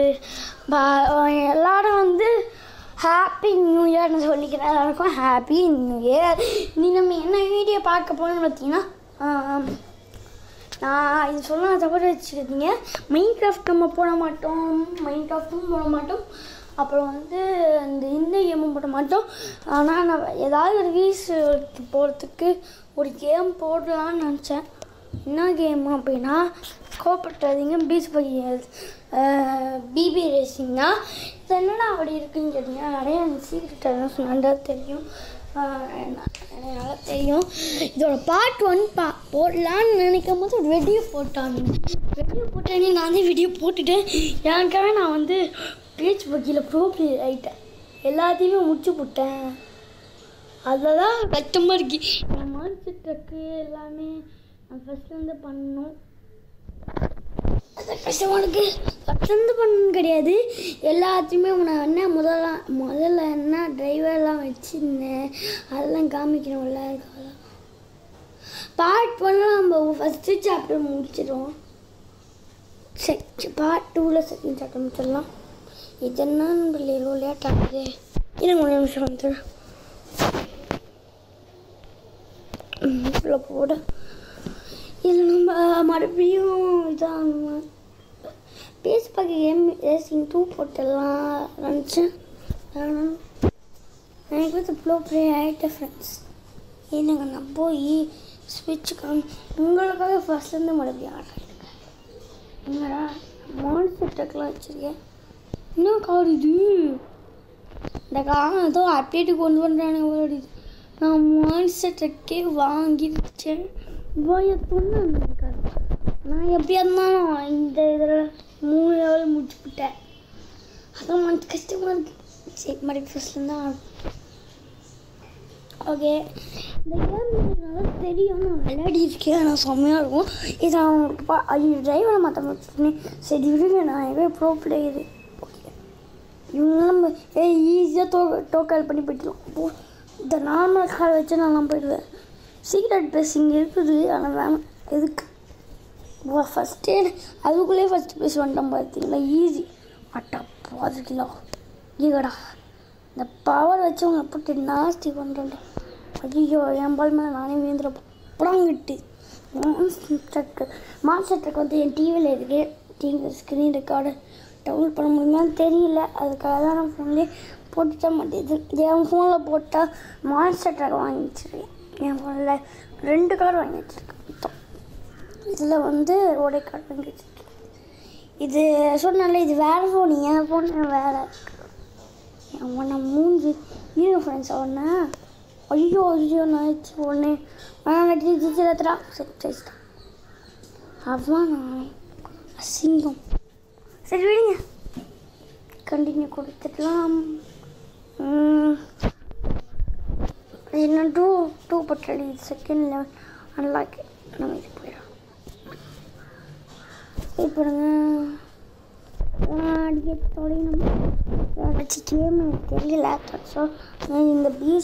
எல்லாரும் வந்து happy new இயர்னு சொல்லிக்கிறேன் எல்லாருக்கும் ஹாப்பி நியூ இயர் நீ நம்ம என்ன வீடியோ பார்க்க போகணும்னு பார்த்தீங்கன்னா ஆம், நான் இது சொல்ல தவிர வச்சுக்கிட்டீங்க மைண்ட் கிராஃப்ட் நம்ம போட மாட்டோம் மைண்ட் கிராஃப்ட்டும் போட மாட்டோம் அப்புறம் வந்து இந்த இந்த கேமும் போட மாட்டோம் ஆனால் நான் ஏதாவது ஒரு வீஸ் போகிறதுக்கு ஒரு கேம் போடலான்னு நினச்சேன் என்ன கேம் அப்படின்னா கோப்பட்டாதீங்க பீச் பையன் பிபி ரேசிங்னா இது என்னடா அப்படி இருக்குன்னு கேட்டிங்கன்னா நிறைய சீக்ரெட் எல்லாம் சொன்னா தெரியும் ஆஹ் என்ன- நல்லா தெரியும் இதோட பார்ட் ஒன் பா போடலான்னு நினைக்கும் போது வெடியோ போட்டானுங்க வெடியோ போட்டேனே நான் தான் வீடியோ போட்டுட்டேன் எனக்காக நான் வந்து பீச் பக்கியில் ப்ரோ பிளேயர் ஆகிட்டேன் எல்லாத்தையுமே முடிச்சு போட்டேன் அதில் தான் கஷ்டமாக இருக்கு என் மனசு ட்ரக்கு எல்லாமே நான் ஃபஸ்ட்லேருந்து பண்ணணும் அது கஷ்டமாக இருக்கு ஃபஸ்ட்லேருந்து பண்ணணும் கிடையாது எல்லாத்தையுமே நான் என்ன முதல்ல முதல்ல என்ன டிரைவர்லாம் வச்சுருந்தேன் அதெல்லாம் காமிக்கணும்ல அதுக்காக பார்ட் ஒன்னில் நம்ம ஃபஸ்ட்டு சாப்டர் முடிச்சிடுவோம் செக் பார்ட் டூவில் செகண்ட் சாப்டர் முடிச்சிடலாம் இது என்னன்னு பிள்ளைகளோ லேட் ஆகுது இருங்க ஒரு நிமிஷம் வந்துடுறேன் உள்ள போட இதில் நம்ம மறுபடியும் இதான் பேஸ் பார்க்க கேம் ரேசிங் டூ போட்டுடலாம் நினச்சேன் ஆனால் எனக்கு வந்து ப்ளோ ப்ளே ஆகிட்டேன் ஃப்ரெண்ட்ஸ் என்னங்க நான் போய் ஸ்விட்ச் காமி உங்களுக்காக ஃபஸ்ட்லேருந்து மறுபடியும் ஆடுறேன் என்னடா மான்ஸ்டர் ட்ரக்லாம் வச்சுருக்கேன் என்ன கார் இது இந்த கார் ஏதோ அப்டேட்டு கொண்டு பண்ணுறானுங்க ஓடிது நான் மான்ஸ்டர் ட்ரக்கே வாங்கிருச்சேன் வாய பொண்ணு கார் நான் எப்படியா இருந்தாலும் இந்த இதில் மூணு லெவல் முடிச்சு விட்டேன் அதான் மனசு கஷ்டமாக இருக்கு சரி மறுபடியும் ஃபஸ்ட்லேருந்து தான் ஆடும் ஓகே இந்த கேம் நல்லா தெரியும் நான் விளையாடி இருக்கேன் நான் செம்மையாக இருக்கும் இது அவங்களுக்கு பா ஐயோ டிரைவரை மாற்ற வச்சுருந்தேன் சரி விடுங்க நான் எங்கே ப்ரோ பிளேயரு ஓகே இவங்க நம்ம ஏ ஈஸியாக டோ டோக்கல் பண்ணி போயிடலாம் போ இந்த நார்மல் கார் வச்சு நான் போயிடுவேன் சீக்ரெட் ப்ளஸ் இங்கே இருக்குது ஆனால் வேணாம் எதுக்கு ஃபஸ்ட்டே அதுக்குள்ளேயே ஃபஸ்ட் ப்ளேஸ் வந்துட்டோம் பார்த்தீங்களா ஈஸி அட்டா பாது கிலோ ஈகடா இந்த பவர் வச்சு உங்களை போட்டு நாஸ்தி பண்ணுறேன் ஐயோ என் பால் மேலே நானே வீந்துட புடாங்கிட்டு மான்ஸ்டருக்கு மான்ஸ்டருக்கு வந்து என் டிவியில் இருக்கு டிவி ஸ்க்ரீன் ரெக்கார்டு டவுன்லோட் பண்ண முடியுமான்னு தெரியல அதுக்காக தான் நான் ஃபோன்லேயே போட்டுட்ட மாட்டேது என் ஃபோனில் போட்டால் மான்ஸ்டர் ட்ரக் வாங்கி வச்சிருக்கேன் என் ஃபோனில் ரெண்டு கார் வாங்கி வச்சிருக்கேன் மொத்தம் இதில் வந்து ஒரே கார் வாங்கி வச்சிருக்கேன் இது சொன்னால இது வேறு ஃபோன் என் ஃபோன் வேறு அவனை மூஞ்சி ஹீரோ ஃப்ரெண்ட்ஸ் அவனை ஐயோ ஐயோ நாச்சு ஒன்று நான் நட்டி ஜிச்சிரத்ரா சரி சரிடா அவன் நான் அசிங்கம் சரி விடுங்க கண்டினியூ கொடுத்துடலாம் உம், என்ன டூ டூ பட்டடி செகண்ட் லெவல் அன்லாக் நம்ம இது போயிடலாம் இப்போங்க அடிக்க தொலைணும் ஏதாச்சும் கேம் எனக்கு தெரியல ஸோ இந்த பீச்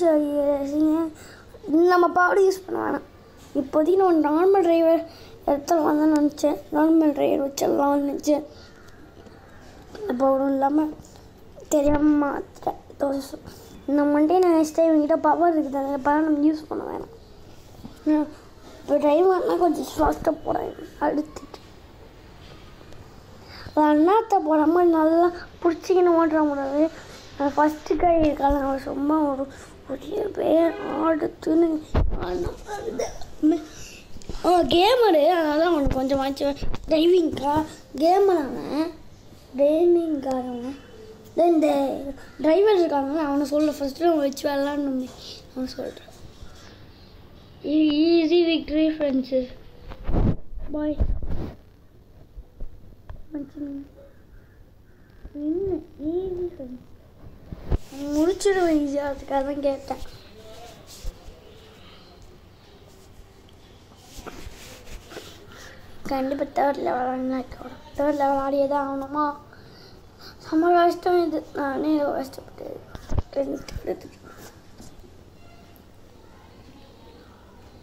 நம்ம பவர் யூஸ் பண்ண வேணாம் இப்போதைக்கு நான் நார்மல் டிரைவர் இடத்துல வந்து நினச்சேன் நார்மல் டிரைவர் வச்சிடலாம்னு நினச்சேன் பவரும் இல்லாமல் தெரியாமல் மாற்றிட்டேன் தோசை இந்த மண்டே நான் நெக்ஸ்ட் டைம் என்கிட்ட பவர் இருக்குது அந்த பவர் நம்ம யூஸ் பண்ண வேணாம் இப்போ டிரைவர்னால் கொஞ்சம் ஃபாஸ்ட்டாக போகிறேன் அடுத்துட்டு அண்ணாத்த போடாமல் நல்லா பிடிச்சிக்கின்னு ஓட்டுற முடியாது அது ஃபஸ்ட்டு கை இருக்காது அவன் சும்மா ஒரு பெரிய பேர் ஆடுத்துன்னு அவன் கேமரு அதனால தான் அவனுக்கு கொஞ்சமாச்சும் டிரைவிங்க்கா கேமர் அவன் டிரைவிங்கார் அவன் தென் இந்த டிரைவர் இருக்காங்க அவனை சொல்ல ஃபஸ்ட்டு அவன் வச்சு விளாட்ணுமே அவன் சொல்கிறேன் ஈஸி விக்ட்ரி ஃப்ரெண்ட்ஸு பாய் என்ன ஈஸி ஃப்ரெண்ட்ஸ் முடிச்சிடுவேன் ஈஸியாக அதுக்காக தான் கேட்டேன் கண்டிப்பாக தேர்ட் லெவல் தேர்ட் லெவல் ஆடியே தான் ஆகணுமா செம்ம கஷ்டம் இது நானே ஏதோ கஷ்டப்பட்டு டென்த் எடுத்துட்டு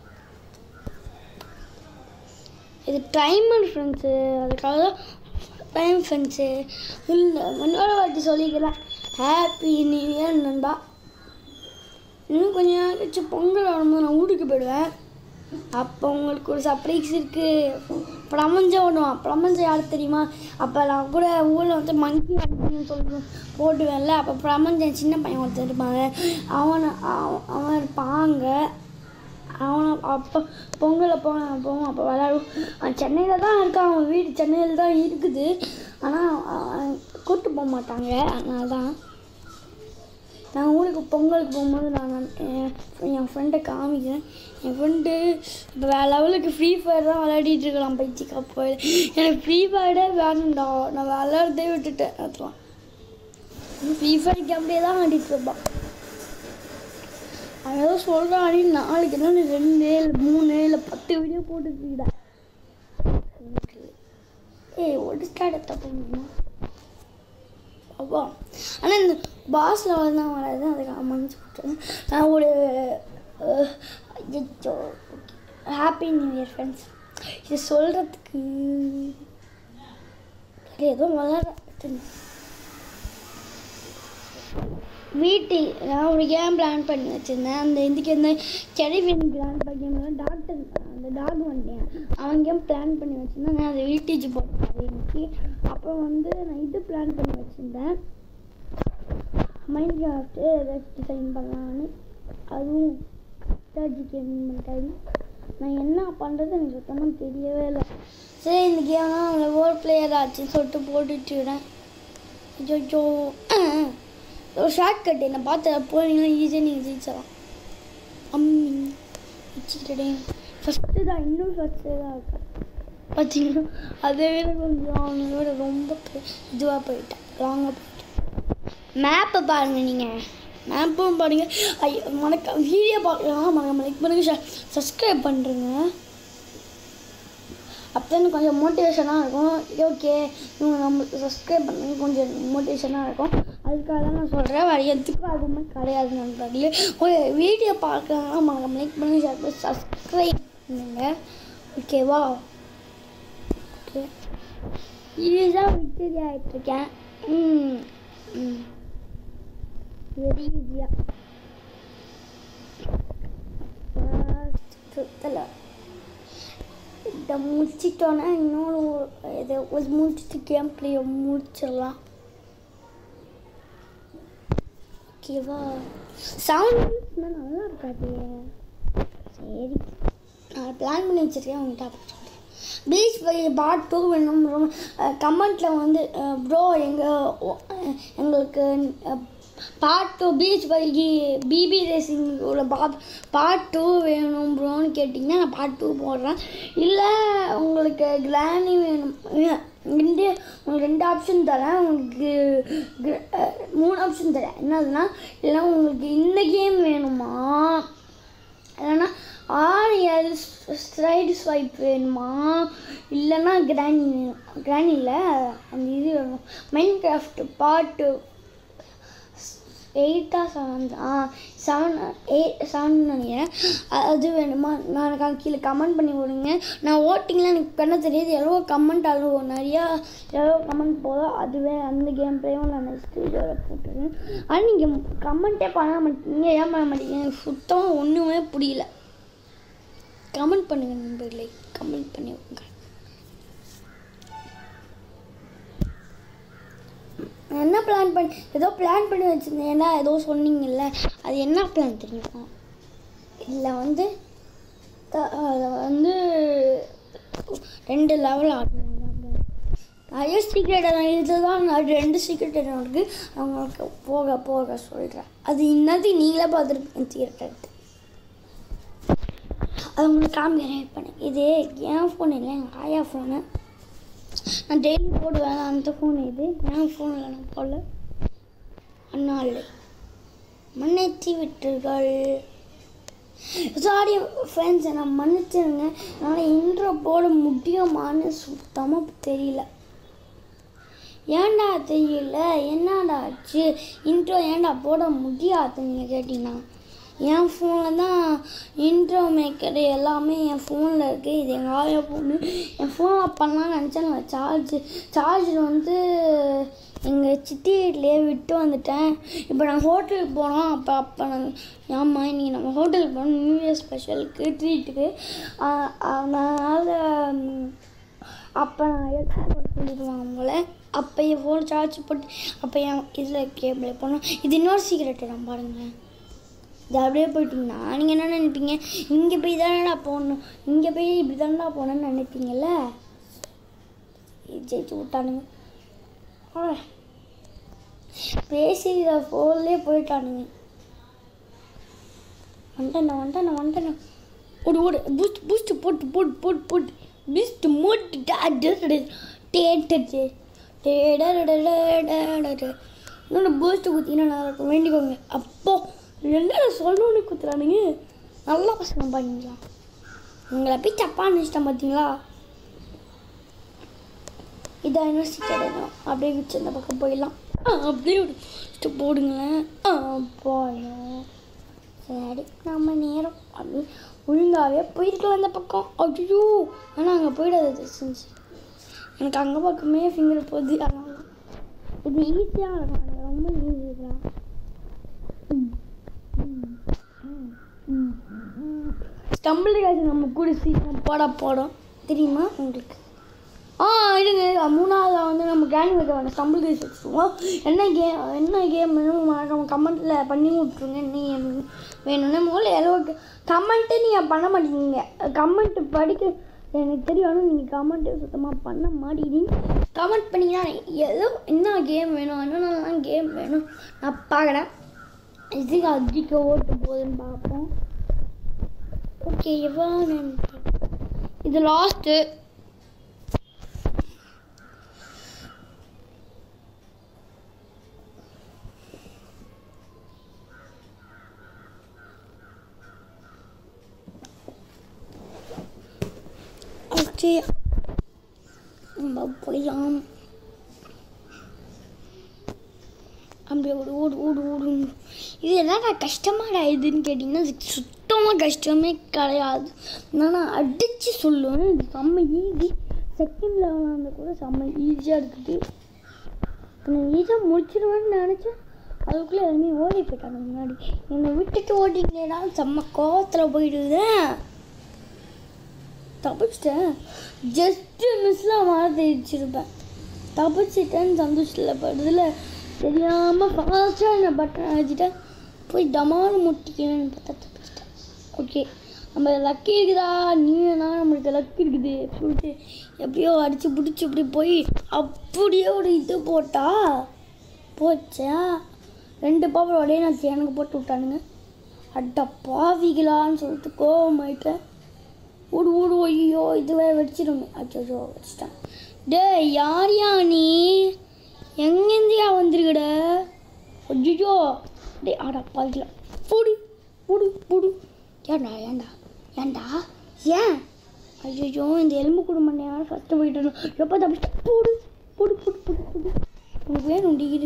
இது டைமர் ஃப்ரெண்ட்ஸு அதுக்காக தான் டைம் ஃப்ரெண்ட்ஸு இல்லை இன்னொரு வாட்டி சொல்லிக்கிறேன் ஹாப்பி நியூ இயர் நண்பா இன்னும் கொஞ்ச நாள் கழிச்சு பொங்கல் வரும்போது நான் ஊருக்கு போயிடுவேன் அப்போ உங்களுக்கு ஒரு சர்ப்ரைஸ் இருக்குது பிரபஞ்சம் ஓடுவான் பிரபஞ்சம் யார் தெரியுமா அப்போ நான் கூட ஊரில் வந்து மங்கி அப்படின்னு சொல்லி போட்டுவேன்ல அப்போ பிரபஞ்சம் சின்ன பையன் ஒருத்தர் இருப்பாங்க அவனை அவன் அவன் இருப்பாங்க அவனை அப்போ பொங்கலை போன போவோம் அப்போ விளையாடுவோம் அவன் சென்னையில் தான் இருக்கான் அவன் வீடு சென்னையில் தான் இருக்குது ஆனால் கூப்பிட்டு போக மாட்டாங்க அதனால தான் நான் ஊருக்கு பொங்கலுக்கு போகும்போது நான் என் என் ஃப்ரெண்டை காமிக்கிறேன் என் ஃப்ரெண்டு இப்போ வேறு லெவலுக்கு ஃப்ரீ ஃபயர் தான் விளையாடிட்டு இருக்கலாம் பைச்சி கப்பல் எனக்கு ஃப்ரீ ஃபயர்டே வேணும்டா நான் விளையாடுறதே விட்டுட்டேன் அதெல்லாம் ஃப்ரீ ஃபயர் கேம்லேயே தான் ஆடிட்டு இருப்பான் அவன் ஏதோ சொல்கிறான் அடி நாளைக்கு என்ன நீ ரெண்டு இல்லை மூணு இல்லை பத்து வீடியோ போட்டுக்கிட்டா ஏய் ஒரு ஸ்டார்ட் எடுத்த போகணுமா அப்பா ஆனால் இந்த பாஸ் லெவல் தான் வராது அதுக்கு மனசு விட்டுறேன் நான் ஒரு ஹாப்பி நியூ இயர் ஃப்ரெண்ட்ஸ் இது சொல்கிறதுக்கு ஏதோ விளாட வீட்டில் நான் ஒரு கேம் பிளான் பண்ணி வச்சுருந்தேன் அந்த இதுக்கு இந்த கெரிவின் பிளான் பண்ணி டாக்டர் அந்த டாக் வந்துட்டேன் அவன் கேம் பிளான் பண்ணி வச்சுருந்தேன் நான் அதை வீட்டேஜ் போட்டேன் இன்னைக்கு அப்புறம் வந்து நான் இது பிளான் பண்ணி வச்சுருந்தேன் மைண்ட் கிராஃப்ட்டு ஏதாச்சும் டிசைன் பண்ணலான்னு அதுவும் தேர்ட்டி கேம் பண்ணிட்டாங்க நான் என்ன பண்ணுறது எனக்கு சுத்தமாக தெரியவே இல்லை சரி இந்த கேம்லாம் அவங்கள ஓர் பிளேயர் ஆச்சுன்னு சொல்லிட்டு போட்டுட்டுறேன் ஜோ ஒரு ஷார்ட் கட் என்னை பார்த்து போனீங்கன்னா ஈஸியாக நீங்கள் ஜெயிச்சிடலாம் அம்மி வச்சுக்கிட்டே ஃபஸ்ட்டு தான் இன்னும் ஃபஸ்ட்டு தான் இருக்கேன் பார்த்தீங்கன்னா அதை விட கொஞ்சம் அவனை விட ரொம்ப இதுவாக போயிட்டேன் லாங்காக போயிட்டேன் மேப்பை பாருங்கள் நீங்கள் மேப்பும் பாருங்கள் ஐயோ மறக்க வீடியோ பார்க்கலாம் மறக்காம லைக் பண்ணுங்கள் சப்ஸ்கிரைப் பண்ணுறேங்க அப்போ எனக்கு கொஞ்சம் மோட்டிவேஷனாக இருக்கும் ஓகே இவங்க நம்மளுக்கு சப்ஸ்கிரைப் பண்ணுறது கொஞ்சம் மோட்டிவேஷனாக இருக்கும் அதுக்காக தான் நான் சொல்கிறேன் வேறு எதுக்கும் அதுவுமே கிடையாது நண்பர்களே ஒரு வீடியோ பார்க்கறதுனா மறக்காம லைக் பண்ணி சப்ஸ்கிரைப் பண்ணுங்க ஓகேவா ஓகே இதுதான் விக்டரி ஆகிட்டுருக்கேன் ம் ம் வெரி ஈஸியாக சுத்தலை இதை முடிச்சிட்டோன்னா இன்னொரு இதை ஒரு முடிச்சுட்டு கேம் பிளேயை முடிச்சிடலாம் ஓகேவா சவுண்ட் நல்லா இருக்காது சரி நான் பிளான் பண்ணி வச்சுருக்கேன் உங்கள்கிட்ட அப்புறம் சொல்கிறேன் பீச் பை பார்ட் டூ வேணும் கமெண்ட்டில் வந்து ப்ரோ எங்கள் எங்களுக்கு பார்ட் டூ பீச் பைகி பிபி ரேசிங் உள்ள பா பார்ட் டூ வேணும் ப்ரோன்னு கேட்டிங்கன்னா நான் பார்ட் டூ போடுறேன் இல்லை உங்களுக்கு கிளானி வேணும் ரெண்டு உங்களுக்கு ரெண்டு ஆப்ஷன் தரேன் உங்களுக்கு கு- அஹ், மூணு ஆப்ஷன் தரேன் என்னதுன்னா இல்லை உங்களுக்கு இந்த கேம் வேணுமா இல்லைன்னா ஆர்எல் ஸ்லைடு ஸ்வைப் வேணுமா இல்லைன்னா கிராணி வேணும் கிராணியில் அந்த இது வேணும் மைண்ட் கிராஃப்ட் பாட்டு எயிட்டா செவன் ஆ செவன் எயிட் செவன் நினைக்கிறேன் அ- அது வேணுமா நான் எனக்கு அது கீழே கமெண்ட் பண்ணி விடுங்க நான் ஓட்டிங்லாம் எனக்கு பண்ண தெரியாது எவ்வளோ கமெண்ட் அழுவோம் நிறையா எவ்வளோ கமெண்ட் போதும் அதுவே அந்த கேம் பிளேயும் நான் நெக்ஸ்ட் வீடியோவில் போட்டுருவேன் ஆனால் நீங்கள் கமெண்ட்டே பண்ண மாட்டீங்க ஏன் பண்ண மாட்டீங்க எனக்கு சுத்தமாக ஒன்றுமே புரியல கமெண்ட் பண்ணுங்கள் நண்பர்களே கமெண்ட் பண்ணி விடுங்க நான் என்ன பிளான் பண்ணி ஏதோ பிளான் பண்ணி வச்சுருந்தேன் ஏன்னா ஏதோ சொன்னீங்கல்ல அது என்ன பிளான் தெரியுமா இதில் வந்து த- அதில் வந்து ரெண்டு லெவல் ஆடணும் நிறைய சீக்ரெட் இதுதான் நான் ரெண்டு சீக்ரெட் இருக்குது அவங்களுக்கு போக போக சொல்கிறேன் அது இன்னத்தையும் நீங்களே பார்த்துருப்பீங்க சீக்ரெட் எடுத்து அது உங்களுக்கு காமிக்கிறேன் வெயிட் பண்ணு இது என் ஃபோன் இல்லை எங்கள் ஆயா ஃபோனு நான் டெய்லி போடுவேன் அந்த ஃபோன் இது என் ஃபோனில் நான் போடல அண்ணாள் மன்னிச்சு விட்டுகள் சாரி ஃப்ரெண்ட்ஸ் நான் மன்னிச்சிருங்க என்னால் இன்ட்ரோ போட முடியுமான்னு சுத்தமாக தெரியல ஏன்டா தெரியல என்னடா ஆச்சு இன்ட்ரோ ஏன்டா போட முடியாது நீங்கள் கேட்டிங்கன்னா என் ஃபோனில் தான் இன்ட்ரோ மேக்கர் எல்லாமே என் ஃபோனில் இருக்குது இது எங்கள் ஆயா ஃபோனு என் ஃபோனில் பண்ணலாம்னு நினச்சேன் நான் சார்ஜ் சார்ஜர் வந்து எங்கள் சித்தி வீட்லேயே விட்டு வந்துட்டேன் இப்போ நாங்கள் ஹோட்டலுக்கு போனோம் அப்போ அப்போ நாங்கள் ஆமாம் இன்றைக்கி நம்ம ஹோட்டலுக்கு போனோம் நியூ இயர் ஸ்பெஷலுக்கு ட்ரீட்டுக்கு அதனால் அப்போ நான் எடுத்து சொல்லிடுவாங்க போல் அப்போ என் ஃபோன் சார்ஜ் போட்டு அப்போ என் இதில் கேபிள் போனோம் இது இன்னொரு சீக்கிரட்டு நான் பாருங்களேன் இது அப்படியே போயிட்டீங்கன்னா நீங்கள் என்ன நினைப்பீங்க இங்கே போய் தானடா போகணும் இங்கே போய் இப்படி தானடா போகணும்னு நினைப்பீங்கல்ல ஜெயிச்சு விட்டானுங்க ஆ. பேசி இதை ஃபோன்லேயே போயிட்டானுங்க வந்துட்டேன் வந்துட்டேன் வந்துட்டேன் ஓடு ஓடு பூஸ்ட் பூஸ்ட் போட்டு போட்டு போட்டு போட்டு பூஸ்ட் மோட்டு டேட்டு இன்னொன்று பூஸ்ட் குத்தினா நல்லா இருக்கும் வேண்டிக்கோங்க அப்போ என்ன சொல்லணும்னு குத்துறானுங்க நல்லா பசங்க பாருங்களா உங்களை போய் தப்பாக நினச்சிட்டேன் பார்த்தீங்களா இதான் யூனிவர்சிட்டி இடம் அப்படியே வச்சு அந்த பக்கம் போயிடலாம் ஆ, அப்படியே ஒரு first போடுங்களேன் ஆ போயும் சரி நம்ம நேரம் அப்படி ஒழுங்காகவே போயிருக்கலாம் அந்த பக்கம் ஐயோ ஆனால் அங்கே போயிடாது டிஸ்டன்ஸ் எனக்கு அங்கே பக்கமே ஃபிங்கர் போகுது அதனால இது ஈஸியாக இருக்கும் எனக்கு ரொம்ப ஈஸி தான் ஸ்டம்பிள் காசு நம்ம கூட சீக்கிரம் போட போடும் தெரியுமா உங்களுக்கு ஆ இருங்க மூணாவது வந்து நம்ம கேங் வைக்க வேண்டாம் ஸ்டம்பிள் கேஸ் வச்சுருவோம் என்ன கேம் என்ன கேம் வேணும் மறக்காம கமெண்ட்டில் பண்ணி விட்ருங்க என்ன கேம் வேணும்னு முதல்ல எவ்வளோ கமெண்ட்டே நீங்கள் பண்ண மாட்டேங்க கமெண்ட் படிக்க எனக்கு தெரியும் ஆனால் நீங்கள் கமெண்ட்டே சுத்தமாக பண்ண மாட்டேங்கிறீங்க கமெண்ட் பண்ணிங்கன்னா ஏதோ என்ன கேம் வேணும் என்னென்னலாம் கேம் வேணும் நான் பார்க்குறேன் இதுக்கு அதிக ஓட்டு போகுதுன்னு பார்ப்போம் ஓகே எவ்வளோ இது லாஸ்ட்டு ஓகே நம்ம போயலாம் அப்படியே ஓடு ஓடு ஓடு ஓடு இது என்னடா கஷ்டமாடா இதுன்னு கேட்டிங்கன்னா இது சுத்தமாக கஷ்டமே கிடையாது நான் அடித்து சொல்லுவேன் இது செம்ம ஈஸி செகண்ட் லெவலில் வந்து கூட செம்ம ஈஸியாக இருக்குது இப்போ நான் ஈஸியாக முடிச்சிடுவேன்னு நினச்சேன் அதுக்குள்ளே எல்லாமே ஓடி போயிட்டாங்க முன்னாடி என்னை விட்டுட்டு ஓடிங்களேடா செம்ம கோவத்தில் போயிடுவேன் தப்பிச்சிட்டேன் ஜஸ்ட்டு மிஸ்லாம் மழை தெரிச்சிருப்பேன் தப்பிச்சிட்டேன்னு சந்தோஷத்தில் படுறதுல தெரியாமல் ஃபாஸ்ட்டாக என்ன பட்டன் அடிச்சிட்டேன் போய் டமான்னு முட்டிக்கணும்னு பார்த்தா தப்பிச்சிட்டேன் ஓகே நம்ம லக்கி இருக்குதா நீ வேணா நம்மளுக்கு லக்கி இருக்குது அப்படின்னு சொல்லிட்டு எப்படியோ அடித்து பிடிச்சி இப்படி போய் அப்படியே ஒரு இது போட்டா போச்சா ரெண்டு பாப்பர் உடனே நான் எனக்கு போட்டு விட்டானுங்க அட்ட பாவிகளான்னு சொல்லிட்டு கோவமாயிட்டேன் ஓடு ஓடு ஐயோ இதுவே வெடிச்சிடும் அச்சோ வச்சிட்டேன் டேய் யார் யா நீ எங்கேருந்தியா வந்திருக்கட ஐயோ டேய் ஆடா பாதிக்கலாம் போடு போடு போடு ஏன்டா ஏன்டா ஏன்டா ஏன் ஐயோ இந்த எலும்பு குடும்பம் யாரும் ஃபஸ்ட்டு போயிட்டு எப்போ தப்பிச்சு போடு போடு போடு போடு போடு உனக்கு வேணும் டிகிரி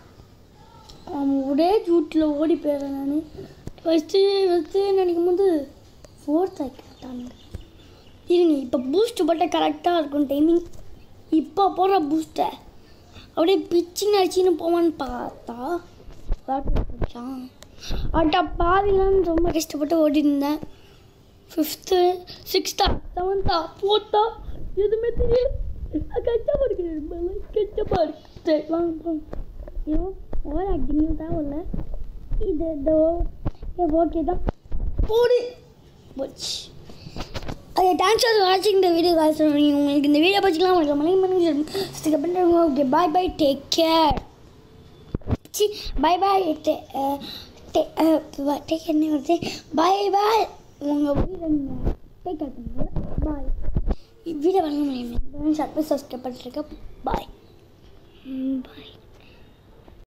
அவன் ஒரே ஜூட்டில் ஓடி போயிடுறேன் நான் ஃபஸ்ட்டு ஃபஸ்ட்டு நினைக்கும் போது ஃபோர்த் ஆக்கிட்டானுங்க இருங்க இப்போ பூஸ்ட் போட்டால் கரெக்டாக இருக்கும் டைமிங் இப்போ போடுற பூஸ்ட்டை அப்படியே பிச்சிங் அடிச்சின்னு போவான்னு பார்த்தா போச்சான் அட்டா பாதிலான்னு ரொம்ப கஷ்டப்பட்டு ஓடி இருந்தேன் ஃபிஃப்த்து சிக்ஸ்த்தா செவன்த்தா ஃபோர்த்தா எதுவுமே தெரியல கஷ்டமாக இருக்குது ரொம்ப கஷ்டமாக இருக்குது சரி வாங்க போங்க ஐயோ ஓவர் ஆக்டிங் தான் இல்லை இது இந்த ஓகே தான் போடு போச்சு ஓகே தேங்க்ஸ் ஃபார் வாட்சிங் இந்த வீடியோ காசு உங்களுக்கு இந்த வீடியோ பற்றிக்கலாம் உங்களுக்கு மலை மணி பண்ணுறவங்க okay bye bye take care see bye bye take என்ன வருது பாய் பாய் உங்கள் வீடியோ நீங்கள் டேக் கேர் பண்ணுங்க பாய் வீடியோ வழங்க முடியும் சப்ஸ்கிரைப் பண்ணிருக்கேன் பாய் பாய்